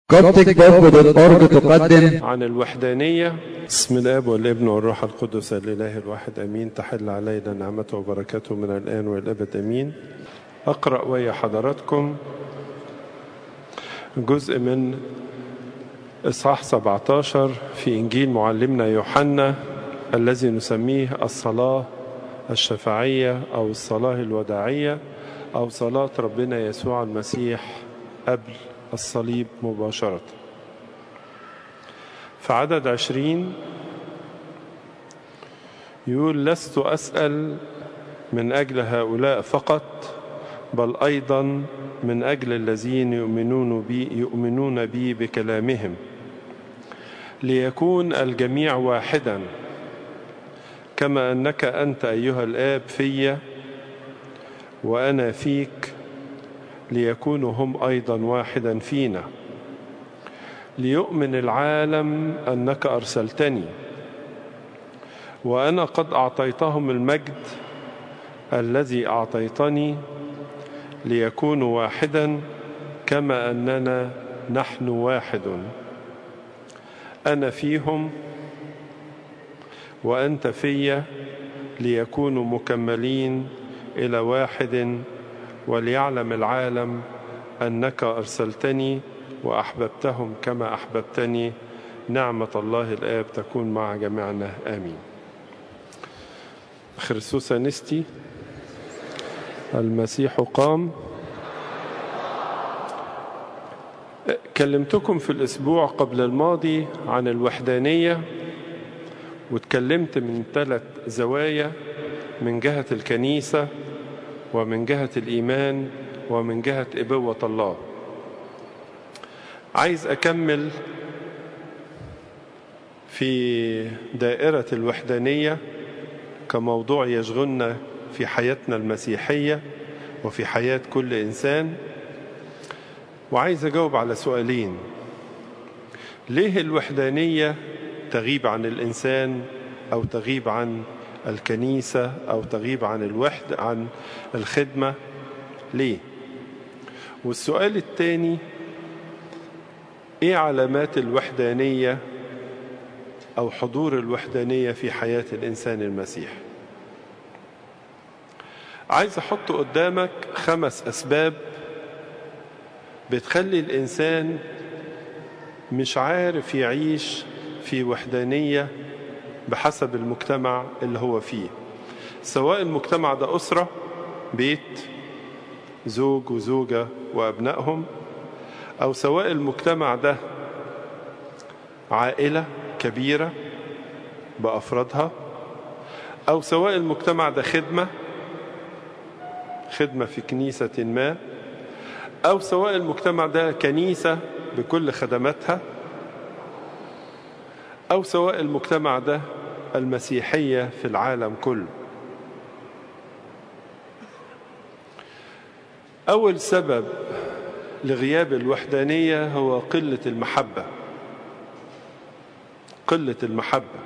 copticbible.org تقدم عن الوحدانية بسم الآب والابن والروح القدس الإله الواحد أمين تحل علينا نعمته وبركاته من الآن والأبد أمين أقرأ ويا حضراتكم جزء من إصحاح 17 في إنجيل معلمنا يوحنا الذي نسميه الصلاة الشفاعية أو الصلاة الوداعية أو صلاة ربنا يسوع المسيح قبل الصليب مباشرة في عدد عشرين يقول لست أسأل من أجل هؤلاء فقط بل أيضا من أجل الذين يؤمنون بي, يؤمنون بي بكلامهم ليكون الجميع واحدا كما أنك أنت أيها الآب في وأنا فيك ليكونوا هم أيضا واحدا فينا ليؤمن العالم أنك أرسلتني وأنا قد أعطيتهم المجد الذي أعطيتني ليكونوا واحدا كما أننا نحن واحد أنا فيهم وأنت في ليكونوا مكملين إلى واحد وليعلم العالم أنك أرسلتني وأحببتهم كما أحببتني نعمة الله الآب تكون مع جميعنا آمين خرسوس نستي المسيح قام كلمتكم في الأسبوع قبل الماضي عن الوحدانية واتكلمت من ثلاث زوايا من جهة الكنيسة ومن جهة الإيمان ومن جهة إبوة الله عايز أكمل في دائرة الوحدانية كموضوع يشغلنا في حياتنا المسيحية وفي حياة كل إنسان وعايز أجاوب على سؤالين ليه الوحدانية تغيب عن الإنسان أو تغيب عن الكنيسة أو تغيب عن الوحد عن الخدمة ليه والسؤال الثاني إيه علامات الوحدانية أو حضور الوحدانية في حياة الإنسان المسيح عايز أحط قدامك خمس أسباب بتخلي الإنسان مش عارف يعيش في وحدانية بحسب المجتمع اللي هو فيه سواء المجتمع ده أسرة بيت زوج وزوجة وأبنائهم أو سواء المجتمع ده عائلة كبيرة بأفرادها أو سواء المجتمع ده خدمة خدمة في كنيسة ما أو سواء المجتمع ده كنيسة بكل خدماتها أو سواء المجتمع ده المسيحية في العالم كله أول سبب لغياب الوحدانية هو قلة المحبة قلة المحبة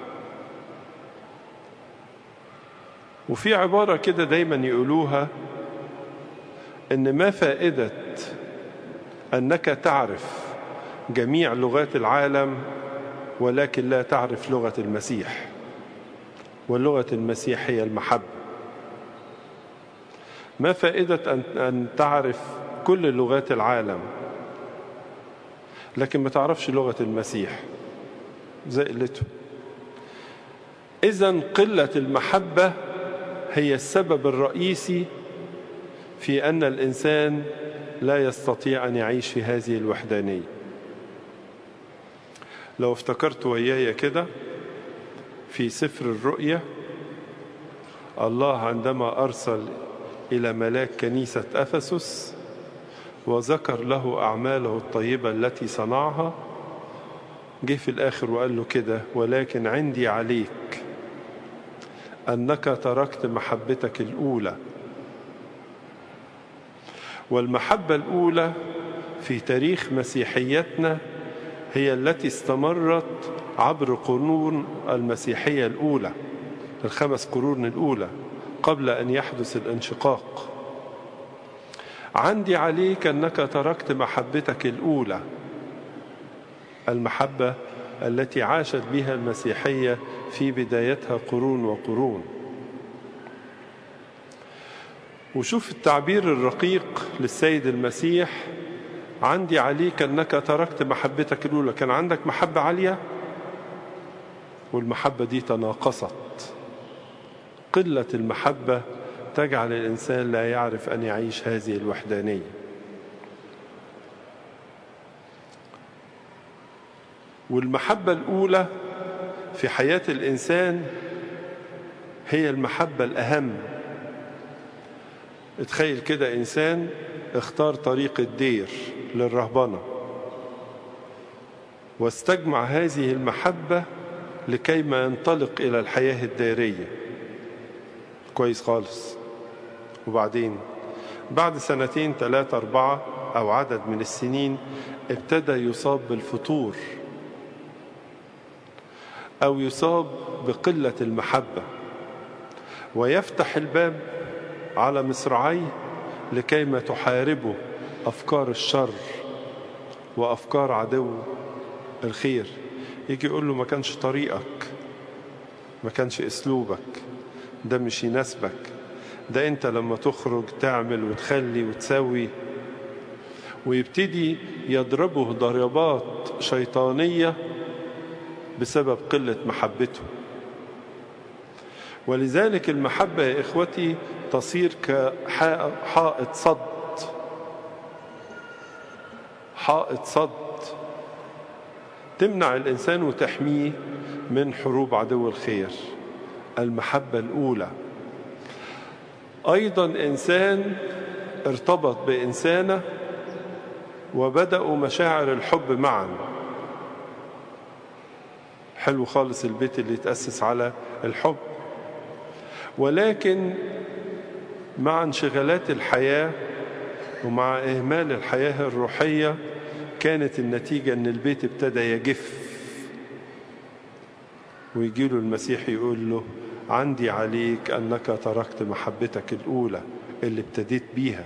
وفي عبارة كده دايما يقولوها إن ما فائدة أنك تعرف جميع لغات العالم ولكن لا تعرف لغة المسيح ولغة المسيح هي المحبة ما فائدة أن تعرف كل لغات العالم لكن ما تعرفش لغة المسيح زي قلته إذا قلة المحبة هي السبب الرئيسي في أن الإنسان لا يستطيع أن يعيش في هذه الوحدانية لو افتكرت وياي كده في سفر الرؤيا الله عندما أرسل إلى ملاك كنيسة أفسس وذكر له أعماله الطيبة التي صنعها جه في الآخر وقال له كده ولكن عندي عليك أنك تركت محبتك الأولى والمحبة الأولى في تاريخ مسيحيتنا هي التي استمرت عبر قرون المسيحية الأولى الخمس قرون الأولى قبل أن يحدث الانشقاق عندي عليك أنك تركت محبتك الأولى المحبة التي عاشت بها المسيحية في بدايتها قرون وقرون وشوف التعبير الرقيق للسيد المسيح عندي عليك أنك تركت محبتك الأولى كان عندك محبة عالية والمحبة دي تناقصت قلة المحبة تجعل الإنسان لا يعرف أن يعيش هذه الوحدانية والمحبة الأولى في حياة الإنسان هي المحبة الأهم اتخيل كده إنسان اختار طريق الدير للرهبنة واستجمع هذه المحبة لكي ما ينطلق إلى الحياة الدائرية كويس خالص وبعدين بعد سنتين ثلاثة أربعة أو عدد من السنين ابتدى يصاب بالفتور أو يصاب بقلة المحبة ويفتح الباب على مصراعيه لكي ما تحاربه أفكار الشر وأفكار عدو الخير يجي يقول له ما كانش طريقك ما كانش أسلوبك ده مش يناسبك ده أنت لما تخرج تعمل وتخلي وتسوي ويبتدي يضربه ضربات شيطانية بسبب قلة محبته ولذلك المحبة يا إخوتي تصير كحائط صد حائط صد تمنع الإنسان وتحميه من حروب عدو الخير المحبة الأولى أيضا إنسان ارتبط بإنسانة وبدأوا مشاعر الحب معا حلو خالص البيت اللي يتأسس على الحب ولكن مع انشغالات الحياة ومع إهمال الحياة الروحية كانت النتيجة أن البيت ابتدى يجف ويجي له المسيح يقول له عندي عليك أنك تركت محبتك الأولى اللي ابتديت بيها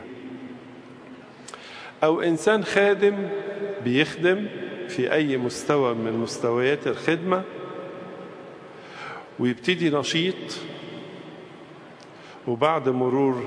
أو إنسان خادم بيخدم في أي مستوى من مستويات الخدمة ويبتدي نشيط وبعد مرور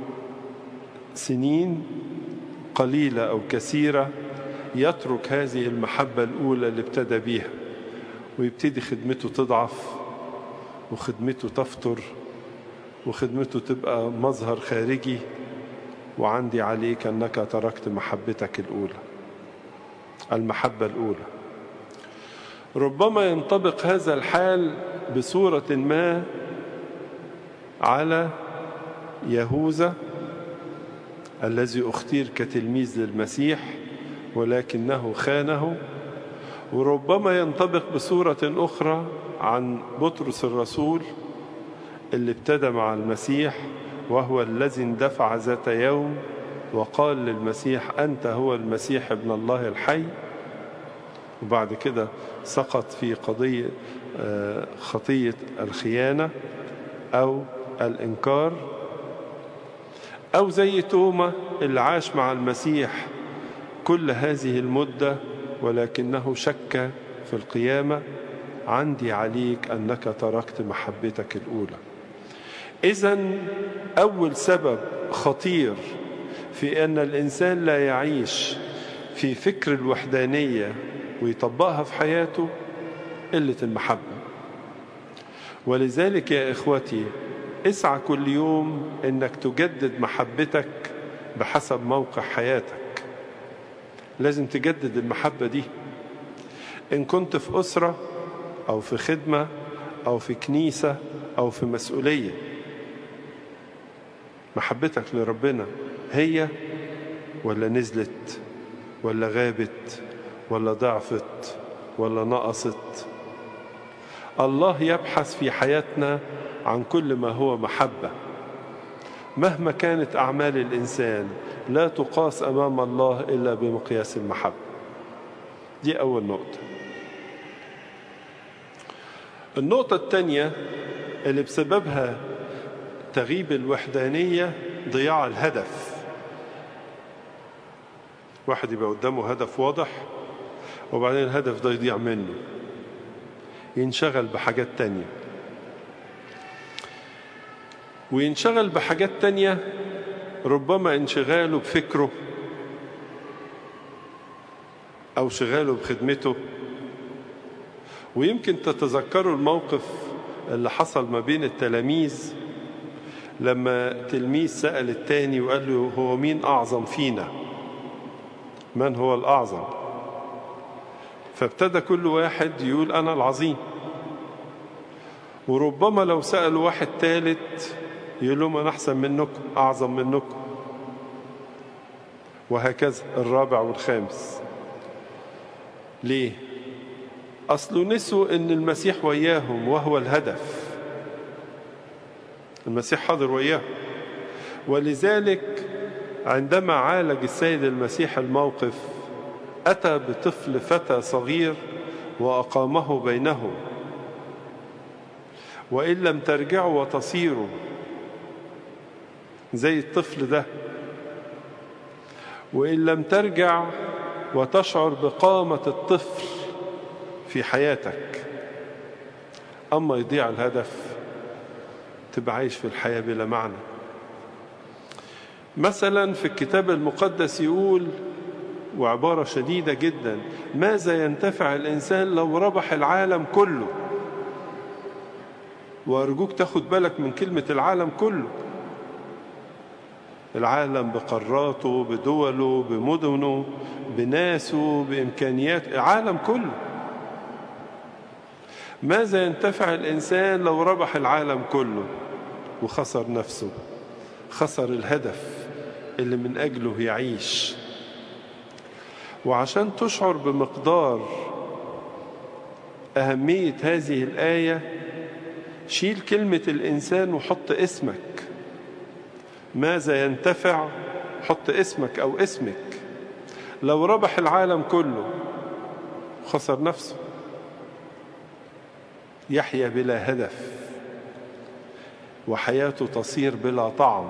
سنين قليلة أو كثيرة يترك هذه المحبة الأولى اللي ابتدى بيها ويبتدي خدمته تضعف وخدمته تفتر وخدمته تبقى مظهر خارجي وعندي عليك أنك تركت محبتك الأولى المحبة الأولى ربما ينطبق هذا الحال بصورة ما على يهوذا الذي اختير كتلميذ للمسيح ولكنه خانه وربما ينطبق بصورة أخرى عن بطرس الرسول اللي ابتدى مع المسيح وهو الذي اندفع ذات يوم وقال للمسيح أنت هو المسيح ابن الله الحي وبعد كده سقط في قضية خطية الخيانة أو الإنكار أو زي توما اللي عاش مع المسيح كل هذه المدة ولكنه شك في القيامة عندي عليك أنك تركت محبتك الأولى إذا أول سبب خطير في أن الإنسان لا يعيش في فكر الوحدانية ويطبقها في حياته قلة المحبة ولذلك يا إخوتي اسعى كل يوم أنك تجدد محبتك بحسب موقع حياتك لازم تجدد المحبة دي إن كنت في أسرة أو في خدمة أو في كنيسة أو في مسؤولية محبتك لربنا هي ولا نزلت ولا غابت ولا ضعفت ولا نقصت الله يبحث في حياتنا عن كل ما هو محبة مهما كانت أعمال الإنسان لا تقاس أمام الله إلا بمقياس المحبة دي أول نقطة النقطة الثانية اللي بسببها تغيب الوحدانية ضياع الهدف واحد يبقى قدامه هدف واضح وبعدين الهدف ده يضيع منه ينشغل بحاجات تانية وينشغل بحاجات تانية ربما انشغاله بفكره أو شغاله بخدمته ويمكن تتذكروا الموقف اللي حصل ما بين التلاميذ لما تلميذ سأل التاني وقال له هو مين أعظم فينا من هو الأعظم فابتدى كل واحد يقول أنا العظيم وربما لو سألوا واحد ثالث يقول لهم أنا أحسن منكم أعظم منكم وهكذا الرابع والخامس ليه أصله نسوا أن المسيح وياهم وهو الهدف المسيح حاضر وياهم ولذلك عندما عالج السيد المسيح الموقف أتى بطفل فتى صغير وأقامه بينهم وإن لم ترجعوا وتصيروا زي الطفل ده وإن لم ترجع وتشعر بقامة الطفل في حياتك أما يضيع الهدف تبقى عايش في الحياة بلا معنى مثلا في الكتاب المقدس يقول وعبارة شديدة جدا ماذا ينتفع الإنسان لو ربح العالم كله وأرجوك تاخد بالك من كلمة العالم كله العالم بقاراته بدوله بمدنه بناسه بإمكانيات العالم كله ماذا ينتفع الإنسان لو ربح العالم كله وخسر نفسه خسر الهدف اللي من أجله يعيش وعشان تشعر بمقدار أهمية هذه الآية شيل كلمة الإنسان وحط اسمك ماذا ينتفع حط اسمك أو اسمك لو ربح العالم كله خسر نفسه يحيا بلا هدف وحياته تصير بلا طعم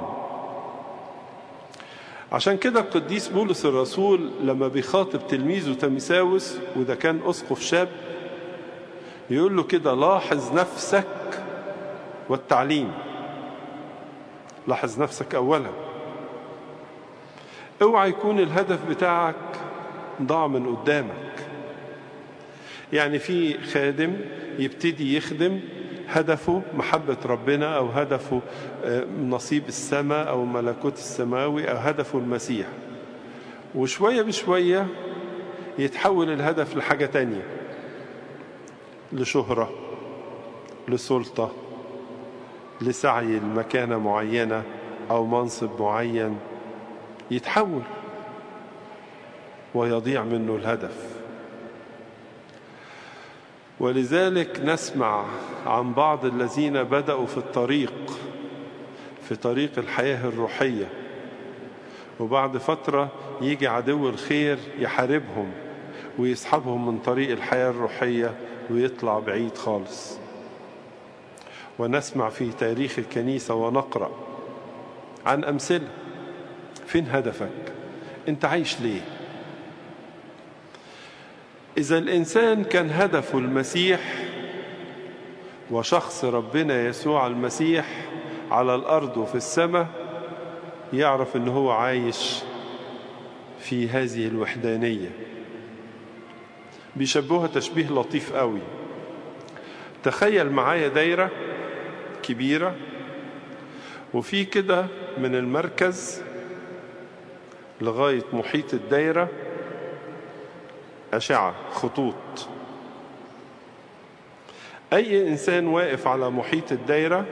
عشان كده القديس بولس الرسول لما بيخاطب تلميذه تيمساوس وده كان أسقف شاب يقول له كده لاحظ نفسك والتعليم لاحظ نفسك أولا اوعى يكون الهدف بتاعك ضاع من قدامك يعني في خادم يبتدي يخدم هدفه محبة ربنا أو هدفه نصيب السماء أو ملكوت السماوي أو هدفه المسيح وشوية بشوية يتحول الهدف لحاجة تانية لشهرة لسلطة لسعي لمكانة معينة أو منصب معين يتحول ويضيع منه الهدف ولذلك نسمع عن بعض الذين بدأوا في الطريق في طريق الحياة الروحية وبعد فترة يجي عدو الخير يحاربهم ويسحبهم من طريق الحياة الروحية ويطلع بعيد خالص ونسمع في تاريخ الكنيسة ونقرأ عن أمثلة فين هدفك أنت عايش ليه إذا الإنسان كان هدفه المسيح وشخص ربنا يسوع المسيح على الأرض وفي السماء يعرف أنه هو عايش في هذه الوحدانية بيشبهها تشبيه لطيف قوي تخيل معايا دايرة كبيرة وفي كده من المركز لغاية محيط الدايرة أشعة خطوط أي إنسان واقف على محيط الدايرة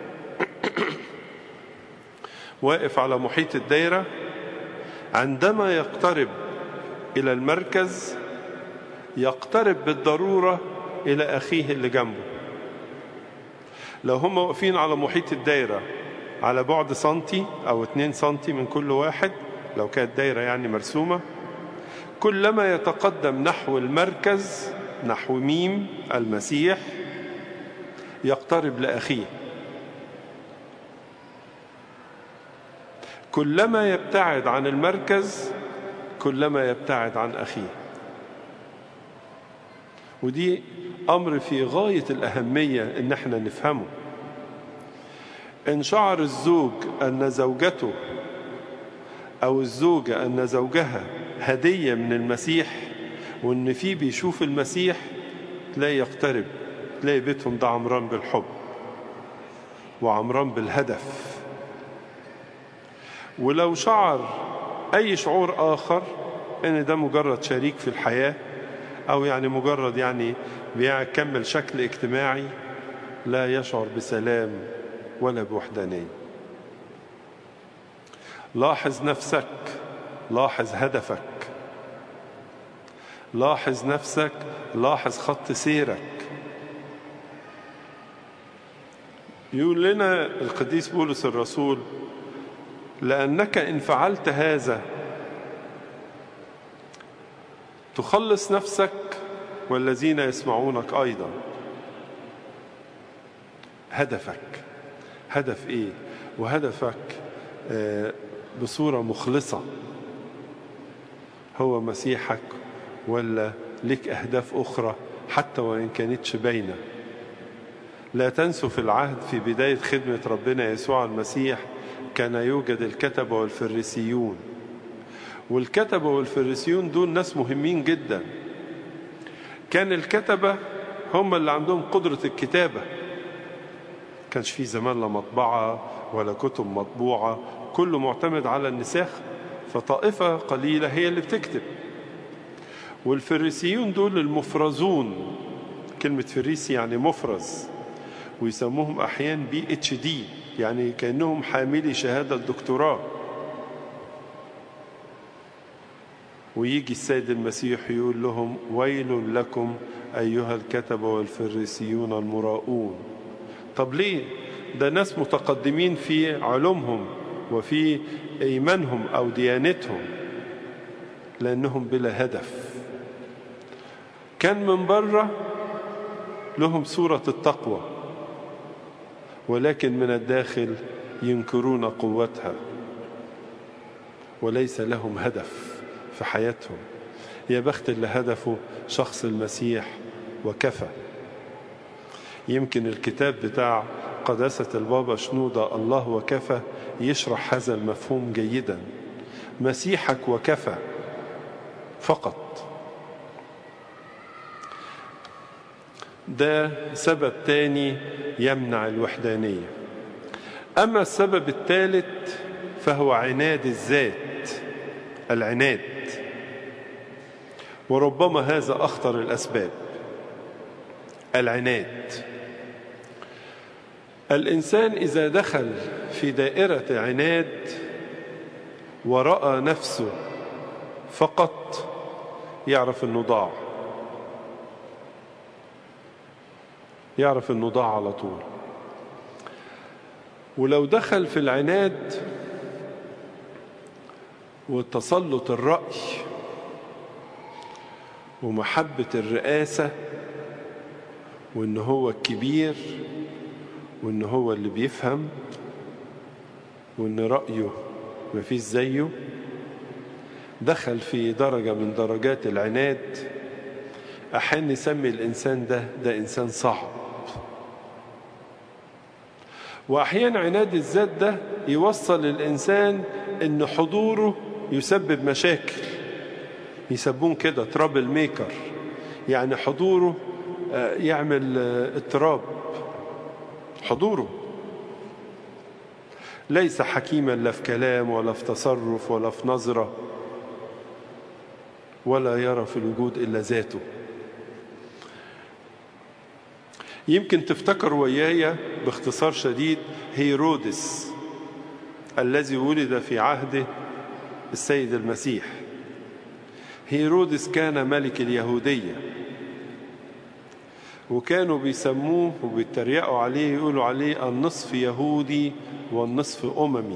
واقف على محيط الدايرة عندما يقترب إلى المركز يقترب بالضرورة إلى أخيه اللي جنبه لو هم واقفين على محيط الدايرة على بعد سنتي أو اتنين سنتي من كل واحد لو كانت دايرة يعني مرسومة كلما يتقدم نحو المركز نحو ميم المسيح يقترب لأخيه كلما يبتعد عن المركز كلما يبتعد عن أخيه ودي أمر في غاية الأهمية إن احنا نفهمه إن شعر الزوج أن زوجته أو الزوجة أن زوجها هدية من المسيح وإن فيه بيشوف المسيح تلاقي يقترب تلاقي بيتهم ده عمران بالحب وعمران بالهدف ولو شعر أي شعور آخر إن ده مجرد شريك في الحياة أو يعني مجرد يعني بيكمل شكل اجتماعي لا يشعر بسلام ولا بوحدانية لاحظ نفسك لاحظ هدفك لاحظ نفسك لاحظ خط سيرك يقول لنا القديس بولس الرسول لأنك إن فعلت هذا تخلص نفسك والذين يسمعونك أيضا هدفك هدف إيه وهدفك آه بصورة مخلصة هو مسيحك ولا لك أهداف أخرى حتى وإن كانتش باينة لا تنسوا في العهد في بداية خدمة ربنا يسوع المسيح كان يوجد الكتبة والفريسيون والكتبة والفريسيون دول ناس مهمين جدا كان الكتبة هم اللي عندهم قدرة الكتابة كانش في زمان لا مطبعة ولا كتب مطبوعة كله معتمد على النساخ فطائفة قليلة هي اللي بتكتب والفريسيون دول المفرزون كلمة فريسي يعني مفرز ويسموهم أحيانا بي اتش دي يعني كأنهم حاملي شهادة الدكتوراه ويجي السيد المسيح يقول لهم ويل لكم أيها الكتبة والفريسيون المراؤون طب ليه ده ناس متقدمين في علومهم وفي إيمانهم أو ديانتهم لأنهم بلا هدف كان من بره لهم صورة التقوى ولكن من الداخل ينكرون قوتها وليس لهم هدف في حياتهم يا بخت اللي هدفه شخص المسيح وكفى يمكن الكتاب بتاع قداسة البابا شنودة الله وكفى يشرح هذا المفهوم جيدا مسيحك وكفى فقط ده سبب تاني يمنع الوحدانية أما السبب الثالث فهو عناد الذات العناد وربما هذا أخطر الأسباب العناد الإنسان إذا دخل في دائرة عناد ورأى نفسه فقط يعرف أنه ضاع يعرف أنه ضاع على طول ولو دخل في العناد وتسلط الرأي ومحبة الرئاسة وإن هو الكبير وإن هو اللي بيفهم وإن رأيه مفيش زيه دخل في درجة من درجات العناد أحيانا نسمي الإنسان ده ده إنسان صعب وأحيانا عناد الذات ده يوصل الإنسان إن حضوره يسبب مشاكل يسمون كده ترابل ميكر يعني حضوره يعمل اضطراب حضوره ليس حكيما لا في كلام ولا في تصرف ولا في نظرة ولا يرى في الوجود إلا ذاته يمكن تفتكر وياي باختصار شديد هيرودس الذي ولد في عهده السيد المسيح هيرودس كان ملك اليهودية وكانوا بيسموه وبيتريقوا عليه يقولوا عليه النصف يهودي والنصف أممي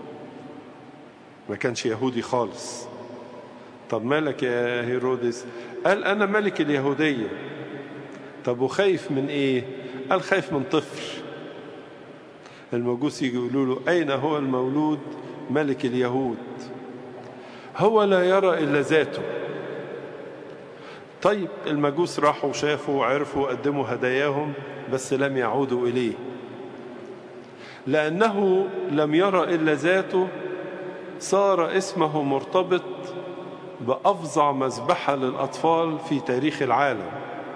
ما كانش يهودي خالص طب مالك يا هيرودس قال أنا ملك اليهودية طب وخايف من إيه قال خايف من طفل المجوس يجي يقولوا له أين هو المولود ملك اليهود هو لا يرى إلا ذاته طيب المجوس راحوا شافوا وعرفوا قدموا هداياهم بس لم يعودوا إليه لأنه لم يرى إلا ذاته صار اسمه مرتبط بأفظع مذبحة للأطفال في تاريخ العالم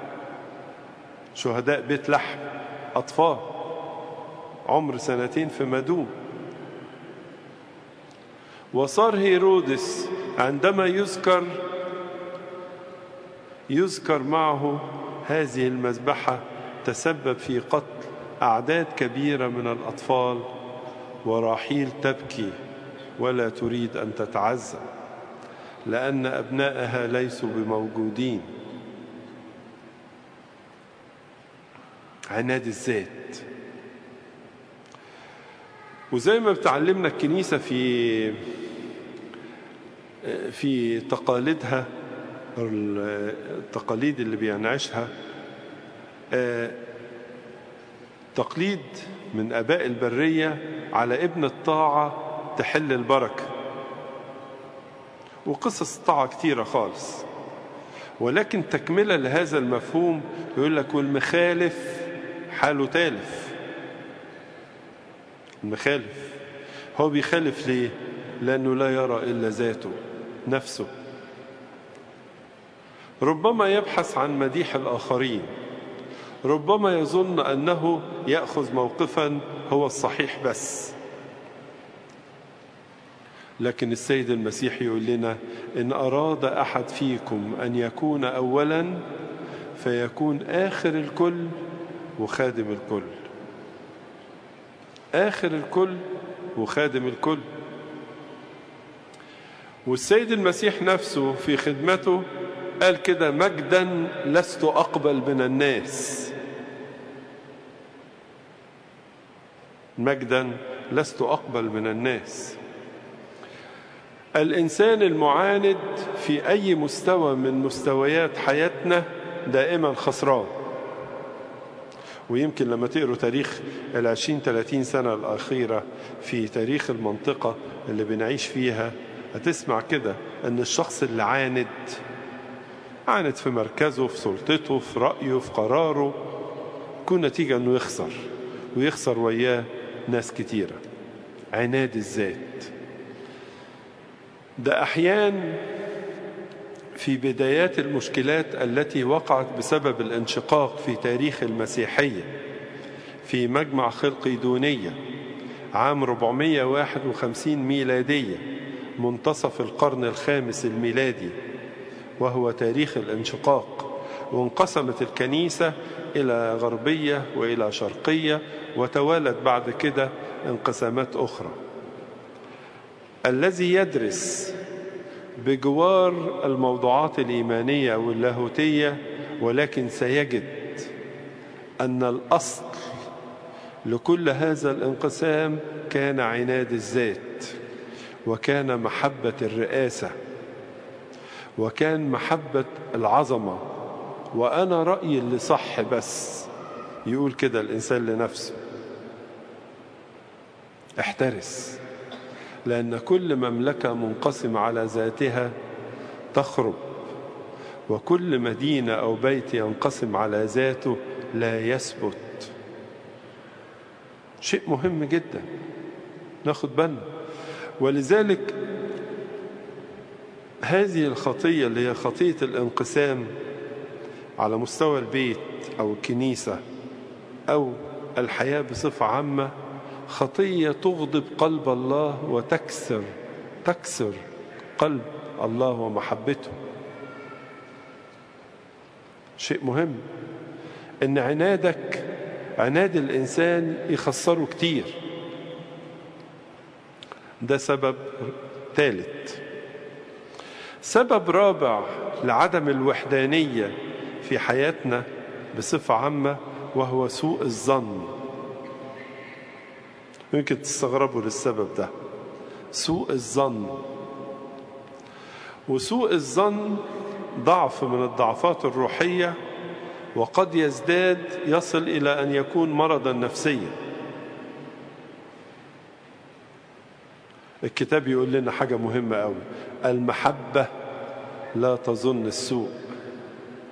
شهداء بيت لحم أطفال عمر سنتين في مدوم وصار هيرودس عندما يذكر يذكر معه هذه المذبحة تسبب في قتل أعداد كبيرة من الأطفال وراحيل تبكي ولا تريد أن تتعزى لأن أبنائها ليسوا بموجودين عناد الذات وزي ما بتعلمنا الكنيسة في في تقاليدها التقاليد اللي بينعشها تقليد من أباء البرية على ابن الطاعة تحل البركة وقصص طاعة كتيرة خالص ولكن تكملة لهذا المفهوم يقول لك والمخالف حاله تالف المخالف هو بيخالف ليه لأنه لا يرى إلا ذاته نفسه ربما يبحث عن مديح الآخرين ربما يظن أنه يأخذ موقفا هو الصحيح بس لكن السيد المسيح يقول لنا إن أراد أحد فيكم أن يكون أولا فيكون آخر الكل وخادم الكل آخر الكل وخادم الكل والسيد المسيح نفسه في خدمته قال كده مجدا لست أقبل من الناس مجدا لست أقبل من الناس الإنسان المعاند في أي مستوى من مستويات حياتنا دائما خسران ويمكن لما تقروا تاريخ العشرين ثلاثين سنة الأخيرة في تاريخ المنطقة اللي بنعيش فيها هتسمع كده أن الشخص اللي عاند عاند في مركزه في سلطته في رأيه في قراره يكون نتيجة أنه يخسر ويخسر وياه ناس كتيرة عناد الذات ده أحيان في بدايات المشكلات التي وقعت بسبب الانشقاق في تاريخ المسيحية في مجمع خلقيدونية عام 451 ميلادية منتصف القرن الخامس الميلادي وهو تاريخ الانشقاق وانقسمت الكنيسة إلى غربية وإلى شرقية وتوالت بعد كده انقسامات أخرى الذي يدرس بجوار الموضوعات الإيمانية واللاهوتية ولكن سيجد أن الأصل لكل هذا الانقسام كان عناد الذات وكان محبة الرئاسة وكان محبة العظمة وأنا رأيي اللي صح بس يقول كده الإنسان لنفسه احترس لأن كل مملكة منقسمة على ذاتها تخرب وكل مدينة أو بيت ينقسم على ذاته لا يثبت شيء مهم جدا ناخد بالنا ولذلك هذه الخطية اللي هي خطية الانقسام على مستوى البيت أو الكنيسة أو الحياة بصفة عامة خطية تغضب قلب الله وتكسر تكسر قلب الله ومحبته شيء مهم ان عنادك عناد الانسان يخسره كتير ده سبب ثالث سبب رابع لعدم الوحدانيه في حياتنا بصفه عامه وهو سوء الظن يمكن تستغربوا للسبب ده سوء الظن وسوء الظن ضعف من الضعفات الروحية وقد يزداد يصل إلى أن يكون مرضا نفسيا الكتاب يقول لنا حاجة مهمة أوي المحبة لا تظن السوء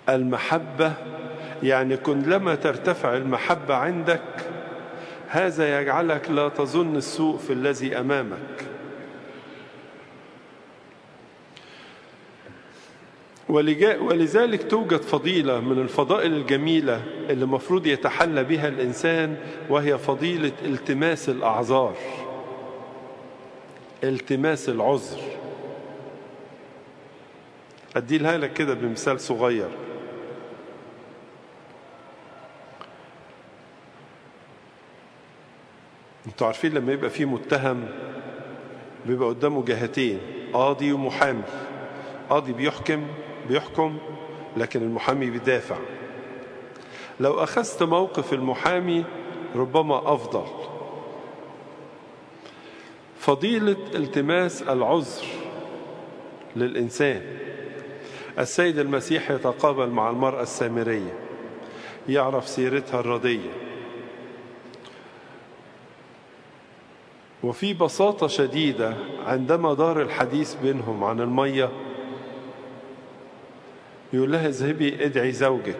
المحبة يعني كلما ترتفع المحبة عندك هذا يجعلك لا تظن السوء في الذي أمامك ولذلك توجد فضيلة من الفضائل الجميلة اللي مفروض يتحلى بها الإنسان وهي فضيلة التماس الأعذار التماس العذر أديلها لك كده بمثال صغير انتوا عارفين لما يبقى في متهم بيبقى قدامه جهتين قاضي ومحامي قاضي بيحكم بيحكم لكن المحامي بيدافع لو أخذت موقف المحامي ربما أفضل فضيلة التماس العذر للإنسان السيد المسيح يتقابل مع المرأة السامرية يعرف سيرتها الردية وفي بساطة شديدة عندما دار الحديث بينهم عن المية يقول لها اذهبي ادعي زوجك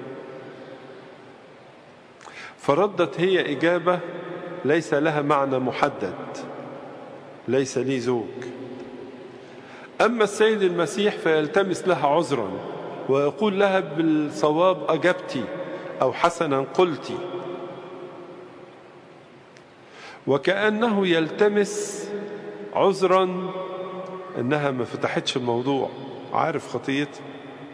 فردت هي إجابة ليس لها معنى محدد ليس لي زوج أما السيد المسيح فيلتمس لها عذرا ويقول لها بالصواب أجبتي أو حسنا قلتي وكأنه يلتمس عذرا انها ما فتحتش الموضوع عارف خطيتها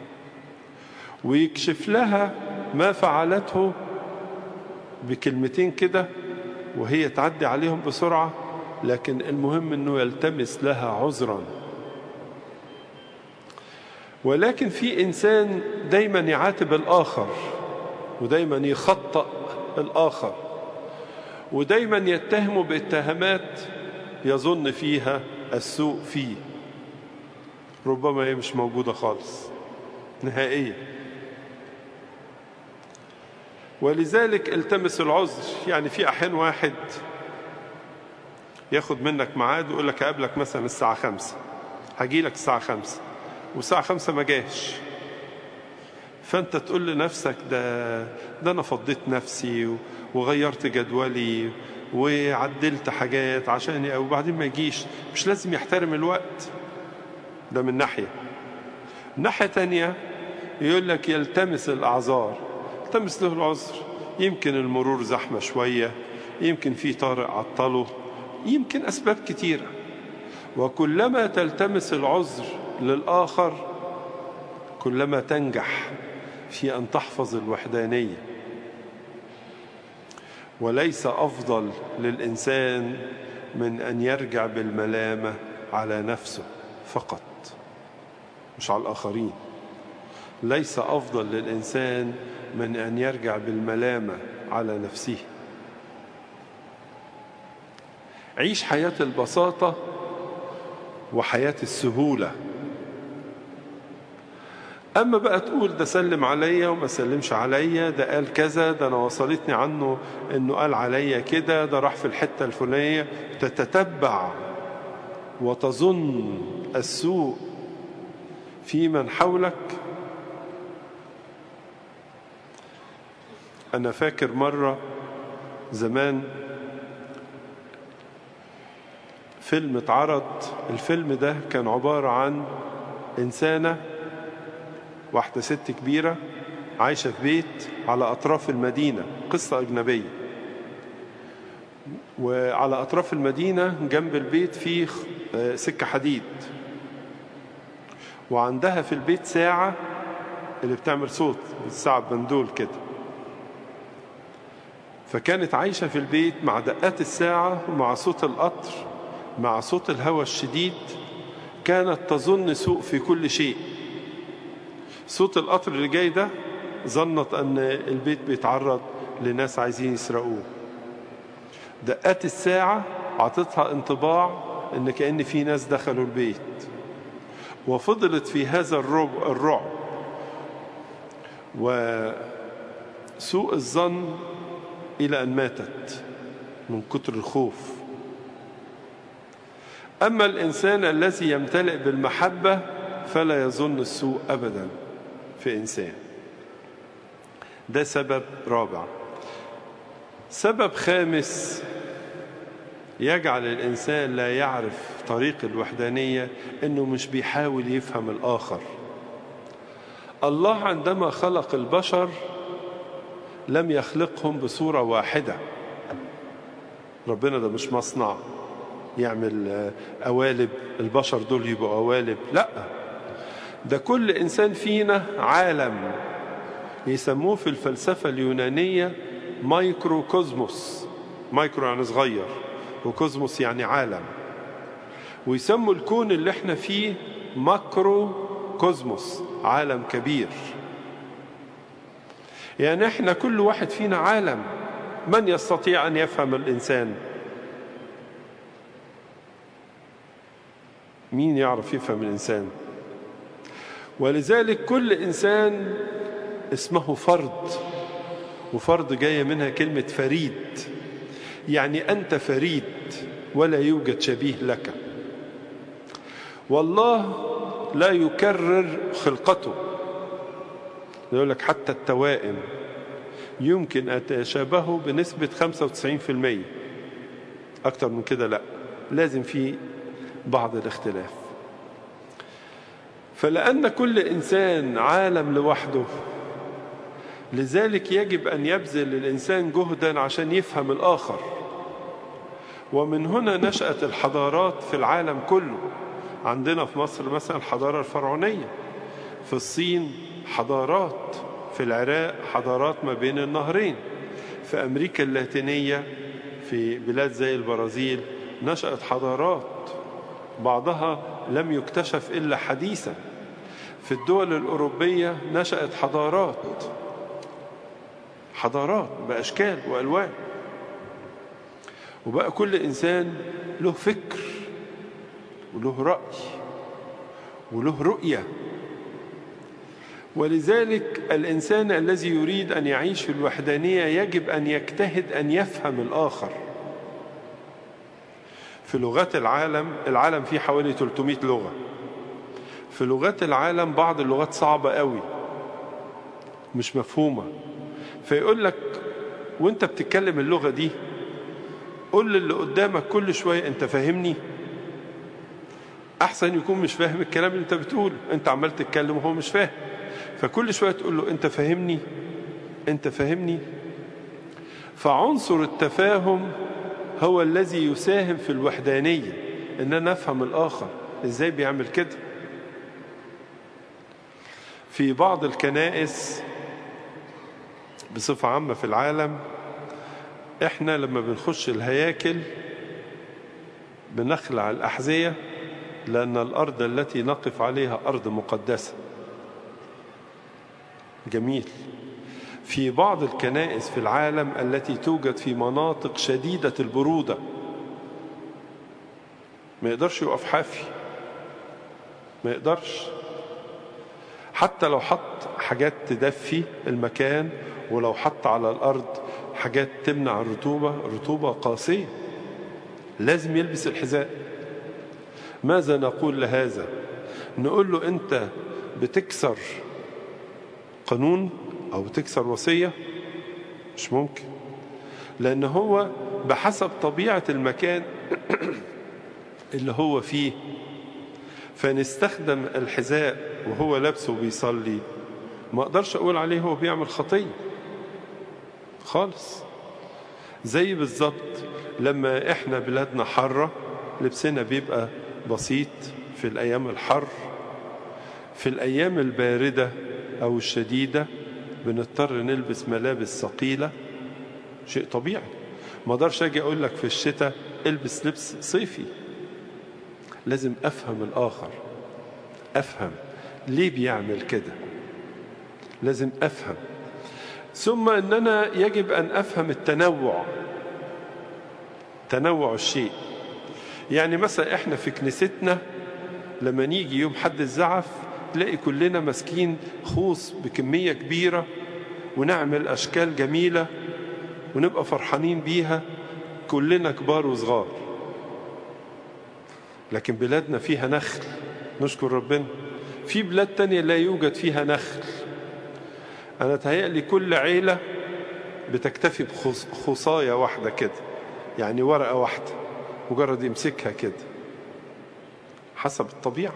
ويكشف لها ما فعلته بكلمتين كده وهي تعدي عليهم بسرعة لكن المهم انه يلتمس لها عذرا ولكن في انسان دايما يعاتب الاخر ودايما يخطأ الاخر ودايما يتهمه باتهامات يظن فيها السوء فيه ربما هي مش موجودة خالص نهائيا ولذلك التمس العذر يعني في أحيان واحد ياخد منك ميعاد ويقول لك أقابلك مثلا الساعة خمسة هجي لك الساعة خمسة والساعة خمسة ما جاش فأنت تقول لنفسك ده ده أنا فضيت نفسي وغيرت جدولي وعدلت حاجات عشان وبعدين ما يجيش مش لازم يحترم الوقت ده من ناحية ناحية تانية يقول لك يلتمس الأعذار يلتمس له العذر يمكن المرور زحمة شوية يمكن في طارئ عطله يمكن أسباب كتيرة وكلما تلتمس العذر للآخر كلما تنجح في أن تحفظ الوحدانية وليس أفضل للإنسان من أن يرجع بالملامة على نفسه فقط مش على الآخرين ليس أفضل للإنسان من أن يرجع بالملامة على نفسه عيش حياة البساطة وحياة السهولة أما بقى تقول ده سلم عليا وما سلمش عليا ده قال كذا ده أنا وصلتني عنه أنه قال عليا كده ده راح في الحتة الفلانية تتتبع وتظن السوء في من حولك أنا فاكر مرة زمان فيلم اتعرض الفيلم ده كان عبارة عن إنسانة واحدة ست كبيرة عايشة في بيت على أطراف المدينة قصة أجنبية وعلى أطراف المدينة جنب البيت فيه سكة حديد وعندها في البيت ساعة اللي بتعمل صوت الساعة بندول كده فكانت عايشة في البيت مع دقات الساعة ومع صوت القطر مع صوت الهواء الشديد كانت تظن سوء في كل شيء صوت القطر اللي جاي ده ظنت أن البيت بيتعرض لناس عايزين يسرقوه دقات الساعة عطتها انطباع أن كأن في ناس دخلوا البيت وفضلت في هذا الرعب وسوء الظن إلى أن ماتت من كتر الخوف أما الإنسان الذي يمتلئ بالمحبة فلا يظن السوء أبدا في إنسان ده سبب رابع سبب خامس يجعل الإنسان لا يعرف طريق الوحدانية إنه مش بيحاول يفهم الآخر الله عندما خلق البشر لم يخلقهم بصورة واحدة ربنا ده مش مصنع يعمل قوالب البشر دول يبقوا قوالب لا ده كل إنسان فينا عالم يسموه في الفلسفة اليونانية مايكرو كوزموس مايكرو يعني صغير وكوزموس يعني عالم ويسموا الكون اللي احنا فيه ماكرو كوزموس عالم كبير يعني احنا كل واحد فينا عالم من يستطيع أن يفهم الإنسان مين يعرف يفهم الإنسان ولذلك كل إنسان اسمه فرد وفرد جاية منها كلمة فريد يعني أنت فريد ولا يوجد شبيه لك والله لا يكرر خلقته يقول لك حتى التوائم يمكن أتشابهه بنسبة 95% أكتر من كده لا لازم في بعض الاختلاف فلأن كل إنسان عالم لوحده لذلك يجب أن يبذل الإنسان جهدا عشان يفهم الآخر ومن هنا نشأت الحضارات في العالم كله عندنا في مصر مثلا الحضارة الفرعونية في الصين حضارات في العراق حضارات ما بين النهرين في أمريكا اللاتينية في بلاد زي البرازيل نشأت حضارات بعضها لم يكتشف إلا حديثا في الدول الأوروبية نشأت حضارات حضارات بأشكال وألوان وبقى كل إنسان له فكر وله رأي وله رؤية ولذلك الإنسان الذي يريد أن يعيش في الوحدانية يجب أن يجتهد أن يفهم الآخر في لغات العالم العالم فيه حوالي 300 لغة في لغات العالم بعض اللغات صعبة قوي مش مفهومة فيقول لك وانت بتتكلم اللغة دي قول للي قدامك كل شوية انت فاهمني احسن يكون مش فاهم الكلام اللي انت بتقول انت عمال تتكلم وهو مش فاهم فكل شوية تقول له انت فاهمني انت فاهمني فعنصر التفاهم هو الذي يساهم في الوحدانية ان انا افهم الاخر ازاي بيعمل كده في بعض الكنائس بصفة عامة في العالم احنا لما بنخش الهياكل بنخلع الأحذية لأن الأرض التي نقف عليها أرض مقدسة جميل في بعض الكنائس في العالم التي توجد في مناطق شديدة البرودة ما يقدرش يقف حافي ما يقدرش حتى لو حط حاجات تدفي المكان ولو حط على الأرض حاجات تمنع الرطوبة رطوبة قاسية لازم يلبس الحذاء ماذا نقول لهذا نقول له أنت بتكسر قانون أو بتكسر وصية مش ممكن لأن هو بحسب طبيعة المكان اللي هو فيه فنستخدم الحذاء وهو لابسه بيصلي ما اقدرش اقول عليه هو بيعمل خطيه خالص زي بالظبط لما احنا بلادنا حاره لبسنا بيبقى بسيط في الايام الحر في الايام البارده او الشديده بنضطر نلبس ملابس ثقيله شيء طبيعي ما اقدرش اجي اقول لك في الشتاء البس لبس صيفي لازم افهم الاخر افهم ليه بيعمل كده لازم افهم ثم اننا يجب ان افهم التنوع تنوع الشيء يعني مثلا احنا في كنيستنا لما نيجي يوم حد الزعف تلاقي كلنا ماسكين خوص بكمية كبيرة ونعمل أشكال جميلة ونبقى فرحانين بيها كلنا كبار وصغار لكن بلادنا فيها نخل نشكر ربنا في بلاد تانية لا يوجد فيها نخل أنا تهيألي كل عيلة بتكتفي بخصاية واحدة كده يعني ورقة واحدة مجرد يمسكها كده حسب الطبيعة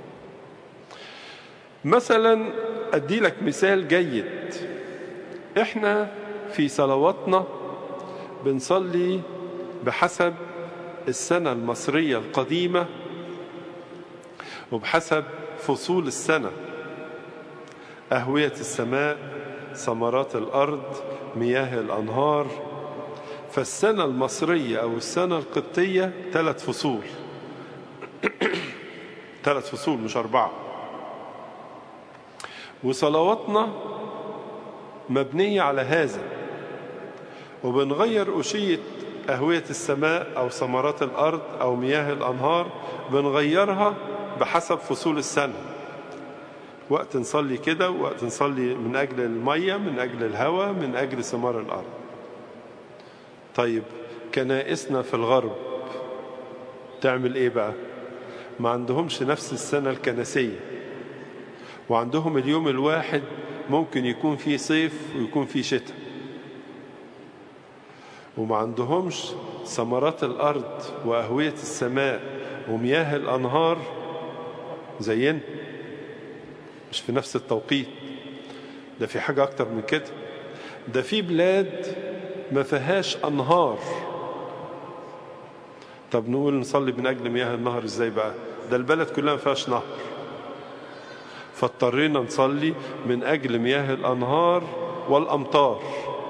مثلا أدي لك مثال جيد إحنا في صلواتنا بنصلي بحسب السنة المصرية القديمة وبحسب فصول السنة أهوية السماء ثمرات الأرض مياه الأنهار فالسنة المصرية أو السنة القبطية ثلاث فصول ثلاث فصول مش أربعة وصلواتنا مبنية على هذا وبنغير أشية أهوية السماء أو ثمرات الأرض أو مياه الأنهار بنغيرها بحسب فصول السنة وقت نصلي كده وقت نصلي من أجل المية من أجل الهواء من أجل ثمار الأرض طيب كنائسنا في الغرب تعمل إيه بقى ما عندهمش نفس السنة الكنسية وعندهم اليوم الواحد ممكن يكون فيه صيف ويكون فيه شتاء وما عندهمش ثمرات الأرض وأهوية السماء ومياه الأنهار زينا مش في نفس التوقيت ده في حاجة أكتر من كده ده في بلاد ما فيهاش أنهار طب نقول نصلي من أجل مياه النهر إزاي بقى ده البلد كلها ما فيهاش نهر فاضطرينا نصلي من أجل مياه الأنهار والأمطار